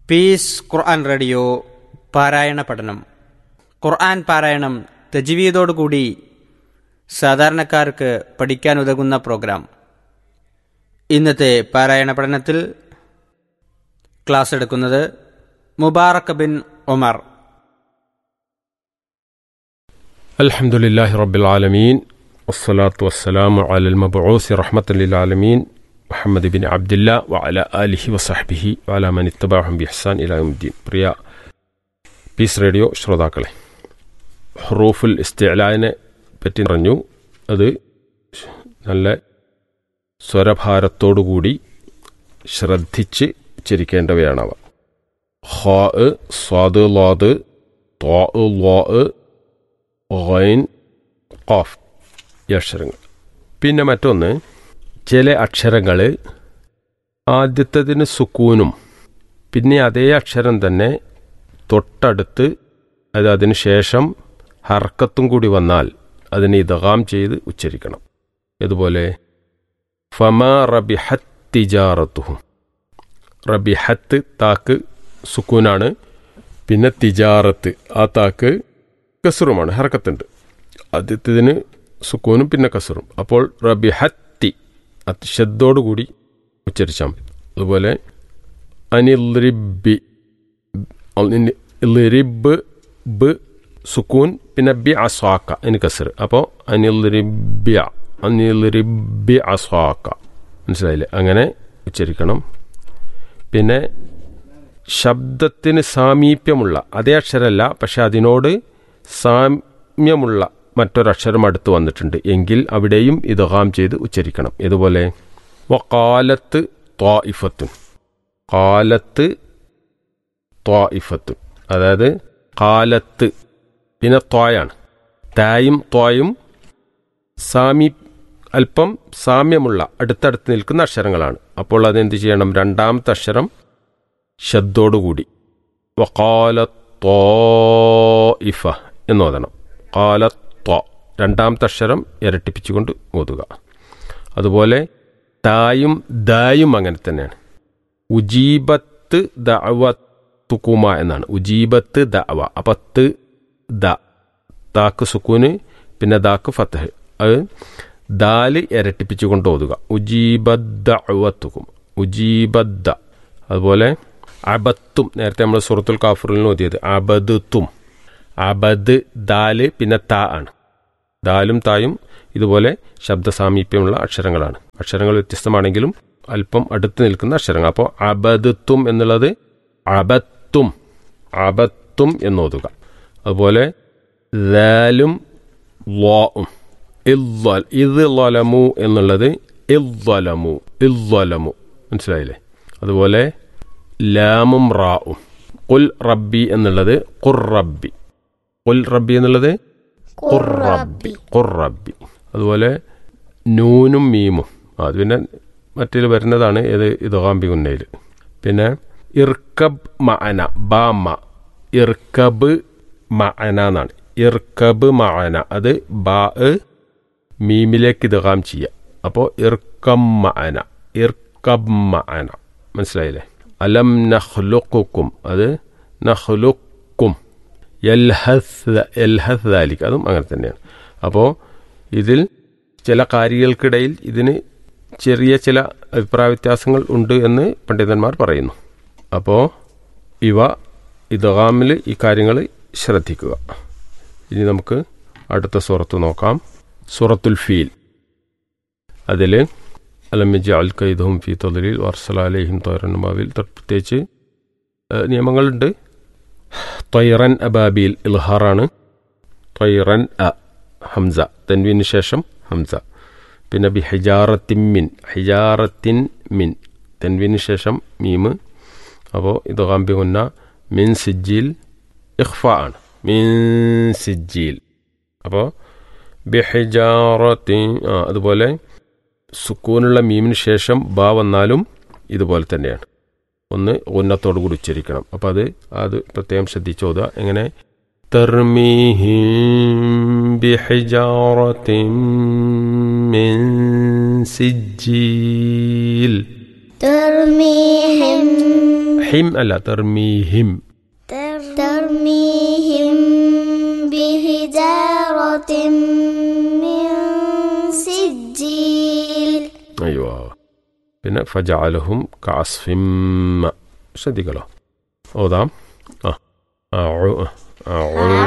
piece ഖുർആൻ radio പാരായണ പഠനം ഖുർആൻ പാരായണം തജ്വീദോടുകൂടി സാധാരണക്കാർക്ക് പഠിക്കാൻ ഉതകുന്ന പ്രോഗ്രാം ഇന്നത്തെ പാരായണ പഠനത്തിൽ ക്ലാസ് എടുക്കുന്നത് മുബാറക് ബിൻ ഉമർ الحمد لله رب العالمين والصلاة والسلام على المبعوث رحمة للعالمين محمد بن عبد الله وعلى آله وصحبه وعلى من اتبعهم بإحسان إلى يوم الدين പ്രിയ പീസ് റേഡിയോ ശ്രോതാക്കളെ ഹറൂഫുൽ ഇസ്തിഅലാനെ പറ്റി പറഞ്ഞു അത് നല്ല സ്വരഭാരത്തോടുകൂടി ശ്രദ്ധിച്ച് ചിരിക്കേണ്ടവയാണവ ഹാ സ്വാദ് ലാദ് ത്വാ ലാ ഗൈൻ ഖാഫ് ഈ അക്ഷരങ്ങൾ പിന്നെ മറ്റൊന്ന് ചില അക്ഷരങ്ങൾ ആദ്യത്തതിന് സുക്കൂനും പിന്നെ അതേ അക്ഷരം തന്നെ തൊട്ടടുത്ത് അത് അതിന് ശേഷം ഹർക്കത്തും കൂടി വന്നാൽ അതിനെ ഇതകാം ചെയ്ത് ഉച്ചരിക്കണം ഇതുപോലെ ഫമ റബിഹത്ത് തിജാറത്തുഹും റബിഹത്ത് താക്ക് സുക്കൂനാണ് പിന്നെ തിജാറത്ത് ആ താക്ക് കസറുമാണ് ഹർക്കത്തുണ്ട് ആദ്യത്തേതിന് സുക്കൂനും പിന്നെ കസറും അപ്പോൾ റബി ഹത്തി അത്തിശബ്ദോടുകൂടി ഉച്ചരിച്ചാൽ മതി അതുപോലെ അനിൽറിബി റിബ് ബ് സുക്കൂൻ പിന്നെ ബി അസ്വാക്ക അതിന് കസർ അപ്പോൾ അനിൽറിബ്യ അനിൽറിബി അസ്വാക്ക മനസ്സിലായില്ലേ അങ്ങനെ ഉച്ചരിക്കണം പിന്നെ ശബ്ദത്തിന് സാമീപ്യമുള്ള അതേ അക്ഷരമല്ല പക്ഷെ അതിനോട് സാമ്യമുള്ള മറ്റൊരക്ഷരം അടുത്ത് വന്നിട്ടുണ്ട് എങ്കിൽ അവിടെയും ഇതഹാം ചെയ്ത് ഉച്ചരിക്കണം ഇതുപോലെ വക്കാലത്ത് ത്വാഇഫത്തുൻ കാലത്ത് ത്വാഇഫത്തുൻ അതായത് കാലത്ത് പിന്നെ ത്വായാണ് തായും ത്വായും സാമി അല്പം സാമ്യമുള്ള അടുത്തടുത്ത് നിൽക്കുന്ന അക്ഷരങ്ങളാണ് അപ്പോൾ അതെന്ത് ചെയ്യണം രണ്ടാമത്തെ അക്ഷരം ശബ്ദോടുകൂടി വക്കാല ത്വാഇഫ എന്ന് ഓതണം കാല ത്വ രണ്ടാമത്തെ അക്ഷരം ഇരട്ടിപ്പിച്ചുകൊണ്ട് ഓതുക അതുപോലെ തായും ദായും അങ്ങനെ തന്നെയാണ് ഉജീബത്ത് ദഅവ തുക്കുമ എന്നാണ് ഉജീബത്ത് ദഅവ അപ്പം ത് ദ താക്ക് സുക്കൂന് പിന്നെ ദാക്ക് ഫത്തഹ് അത് ദാല് ഇരട്ടിപ്പിച്ചുകൊണ്ട് ഓതുക ഉജീബദ്ദഅവത്തുക്കും ഉജീബദ്ദ അതുപോലെ അബത്തും നേരത്തെ നമ്മൾ സുറത്തുൽ കാഫറിൽ ഓതിയത് അബദുത്തും അബദ് ദാല് പിന്നെ താ ആണ് ദാലും തായും ഇതുപോലെ ശബ്ദ സാമീപ്യമുള്ള അക്ഷരങ്ങളാണ് അക്ഷരങ്ങൾ വ്യത്യസ്തമാണെങ്കിലും അല്പം അടുത്ത് നിൽക്കുന്ന അക്ഷരങ്ങൾ അപ്പോൾ അബദുത്തും എന്നുള്ളത് അബത്തും അബത്തും എന്നോതുക അതുപോലെ ദാലും ലോവും ഇത് ലൊലമു എന്നുള്ളത് ഇല്ലൊലമു ഇല്ലൊലമു മനസ്സിലായില്ലേ അതുപോലെ ലാമും റാവും കുൽ റബ്ബി എന്നുള്ളത് ഖുർ റബ്ബി കുൽ റബ്ബി എന്നുള്ളത് ഖുർ റബ്ബി ഖുർ റബ്ബി അതുപോലെ നൂനും മീമും അത് പിന്നെ മറ്റേൽ വരുന്നതാണ് ഏത് ഇതോകാമ്പി ഉന്നയിൽ പിന്നെ ഇർക്കബ് മഅന ബാമ ഇർക്കബ് മഅന എന്നാണ് ഇർക്കബ് മഅന അത് ബാ മീമിലേക്ക് ഇതകാം ചെയ്യുക അപ്പോൾ ഇർക്കം മഅന ഇർക്കബ് മഅന മനസ്സിലായില്ലേ അലം നഹ്ലുക്കും അത് നഹ്ലുക്കും എൽഹസ് എൽഹസ് ദാലിക് അതും അങ്ങനെ തന്നെയാണ് അപ്പോൾ ഇതിൽ ചില കാര്യങ്ങൾക്കിടയിൽ ഇതിന് ചെറിയ ചില അഭിപ്രായ വ്യത്യാസങ്ങൾ ഉണ്ട് എന്ന് പണ്ഡിതന്മാർ പറയുന്നു അപ്പോൾ ഇവ ഇതകാമിൽ ഈ കാര്യങ്ങൾ ശ്രദ്ധിക്കുക ഇനി നമുക്ക് അടുത്ത സുറത്ത് നോക്കാം സുറത്തുൽ ഫീൽ അതിൽ അലമിജ അൽ കൈദും ഫി തൊലലിൽ വർസലാലേഹിം തോരനുമാവിൽ പ്രത്യേകിച്ച് നിയമങ്ങളുണ്ട് തൊയ്റൻ അബാബിൽ ഇൽഹാറാണ് തൊയ്റൻ അ ഹംസ തൻവിന് ശേഷം ഹംസ പിന്നെ ബി ഹിജാറത്തിൻ മിൻ ഹിജാറത്തിൻ മിൻ തൻവിന് ശേഷം മീമ് അപ്പോൾ ഇത് കാമ്പി മുന്ന മിൻ സിജ്ജിൽ ഇഖ്ഫ ആണ് മിൻ സിജ്ജിൽ അപ്പോൾ ബി ഹിജാറത്തിൻ ആ അതുപോലെ സുക്കൂനുള്ള മീമിന് ശേഷം ബ വന്നാലും ഇതുപോലെ തന്നെയാണ് ഒന്ന് ഉന്നത്തോടു കൂടി ഉച്ചരിക്കണം അപ്പോൾ അത് അത് പ്രത്യേകം ശ്രദ്ധിച്ചോതുക എങ്ങനെ ترميهم بحجارة من سجيل ترميهم ഹിം അല്ല തെർമീഹിം ترميهم بحجارة من سجيل അയ്യോ പിന്നെ ഫജഅലഹും കാസ്ഫിമ്മ ശ്രദ്ധിക്കലോ ഓതാം ആ ആ